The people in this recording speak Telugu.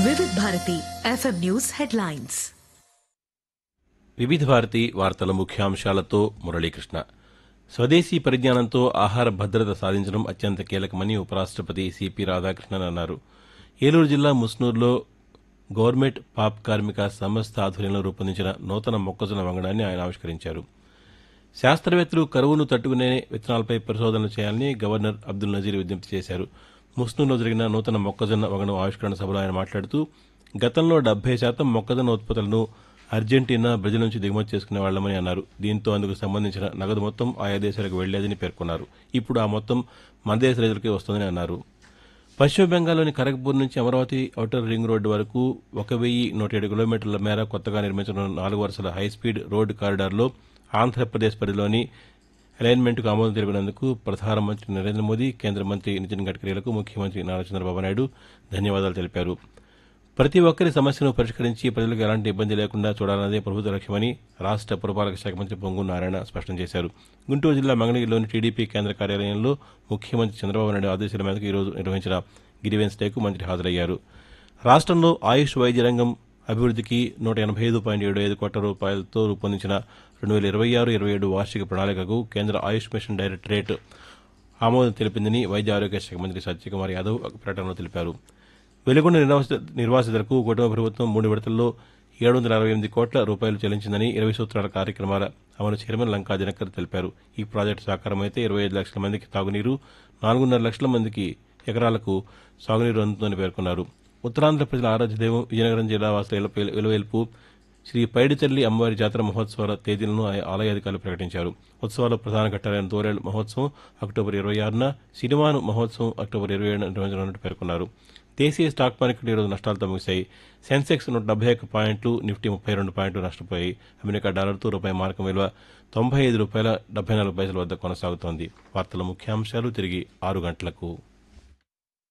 వివిధ భారతి ఎఫ్ఎం న్యూస్ హెడ్లైన్స్ వివిధ భారతి వార్తల ముఖ్యాంశాలతో మురళీకృష్ణ స్వదేశీ పరిజ్ఞానంతో ఆహార భద్రత సాధించడం అత్యంత కీలకమని ఉపరాష్టపతి సిపి రాధాకృష్ణన్ అన్నారు ఏలూరు జిల్లా ముస్నూరులో గవర్నమెంట్ పాప్ కార్మిక సంస్థ ఆధ్వర్యంలో రూపొందించిన నూతన మొక్కజొన్న వంగడాన్ని ఆయన ఆవిష్కరించారు శాస్త్రవేత్తలు కరువును తట్టుకునే విత్తనాలపై పరిశోధనలు చేయాలని గవర్నర్ అబ్దుల్ నజీర్ విజ్ఞప్తి చేశారు ముస్నూరులో జరిగిన నూతన మొక్కజొన్న వంగడం ఆవిష్కరణ సభలో ఆయన మాట్లాడుతూ గతంలో డెబ్బై శాతం మొక్కజొన్న ఉత్పత్తులను అర్జెంటీనా బ్రెజిల్ నుంచి దిగుమతి చేసుకునే వాళ్లమని అన్నారు దీంతో అందుకు సంబంధించిన నగదు మొత్తం ఆయా దేశాలకు వెళ్లేదని పేర్కొన్నారు ఇప్పుడు ఆ మొత్తం మన దేశ రైతులకే వస్తోందని అన్నారు పశ్చిమ బెంగాల్లోని ఖరగ్పూర్ నుంచి అమరావతి ఔటర్ రింగ్ రోడ్డు వరకు ఒక వెయ్యి నూట ఏడు కిలోమీటర్ల మేర కొత్తగా నిర్మించిన నాలుగు వరుసల హైస్పీడ్ రోడ్డు కారిడార్లో ఆంధ్రప్రదేశ్ పరిధిలోని అలైన్మెంట్కు ఆమోదం తెలిపినందుకు ప్రధానమంత్రి నరేంద్ర మోదీ కేంద్ర మంత్రి నితిన్ గడ్కరీలకు ముఖ్యమంత్రి నారా చంద్రబాబు నాయుడు ధన్యవాదాలు తెలిపారు ప్రతి ఒక్కరి సమస్యను పరిష్కరించి ప్రజలకు ఎలాంటి ఇబ్బంది లేకుండా చూడాలన్నదే ప్రభుత్వ లక్ష్యమని రాష్ట పురపాలక శాఖ మంత్రి పొంగు నారాయణ స్పష్టం చేశారు గుంటూరు జిల్లా మంగళగిరిలోని టీడీపీ కేంద్ర కార్యాలయంలో ముఖ్యమంత్రి చంద్రబాబు నాయుడు ఆదేశాల మేరకు ఈరోజు నిర్వహించిన గిరివెన్స్ డేకు మంత్రి హాజరయ్యారు రాష్ట్రంలో ఆయుష్ వైద్య రంగం అభివృద్ధికి నూట ఎనభై ఐదు పాయింట్ ఏడు ఐదు కోట్ల రూపాయలతో రూపొందించిన రెండు వేల ఇరవై ఆరు ఇరవై ఏడు వార్షిక ప్రణాళికకు కేంద్ర ఆయుష్ మిషన్ డైరెక్టరేట్ ఆమోదం తెలిపిందని వైద్య ఆరోగ్య శాఖ మంత్రి సత్యకుమార్ యాదవ్ ఒక ప్రకటనలో తెలిపారు వెలుగొండ నిర్వాసిత నిర్వాసితులకు కుటుంబ ప్రభుత్వం మూడు విడతల్లో ఏడు వందల అరవై ఎనిమిది కోట్ల రూపాయలు చెల్లించిందని ఇరవై సూత్రాల కార్యక్రమాల అమలు చైర్మన్ లంకా దినకర్ తెలిపారు ఈ ప్రాజెక్టు సాకారమైతే ఇరవై ఐదు లక్షల మందికి తాగునీరు నాలుగున్నర లక్షల మందికి ఎకరాలకు సాగునీరు అందుతుందని పేర్కొన్నారు ఉత్తరాంధ్ర ప్రజల ఆరాధ్య దైవం విజయనగరం జిల్లా వాసుల ఇలపై- ఇలవేల్పు శ్రీ పైడితల్లి అమ్మవారి జాతర మహోత్సవాల తేదీలను ఆయా ఆలయ అధికారులు ప్రకటించారు ఉత్సవాల ప్రధాన ఘట్టాలైన దోరేళ్ల మహోత్సవం అక్టోబర్ ఇరవై ఆరున సినిమాను మహోత్సవం అక్టోబర్ ఇరవై ఏడున నిర్వహించనున్నట్టు పేర్కొన్నారు దేశీయ స్టాక్ మార్కెట్లు ఈరోజు నష్టాలతో ముగిశాయి సెన్సెక్స్ నూట డెబ్బై ఒక్క పాయింట్లు నిఫ్టీ ముప్పై రెండు పాయింట్లు నష్టపోయాయి అమెరికా డాలర్తో రూపాయి మార్కం విలువ తొంభై ఐదు రూపాయల డెబ్బై నాలుగు పైసల వద్ద కొనసాగుతోంది వార్తల ముఖ్యాంశాలు తిరిగి ఆరు గంటలకు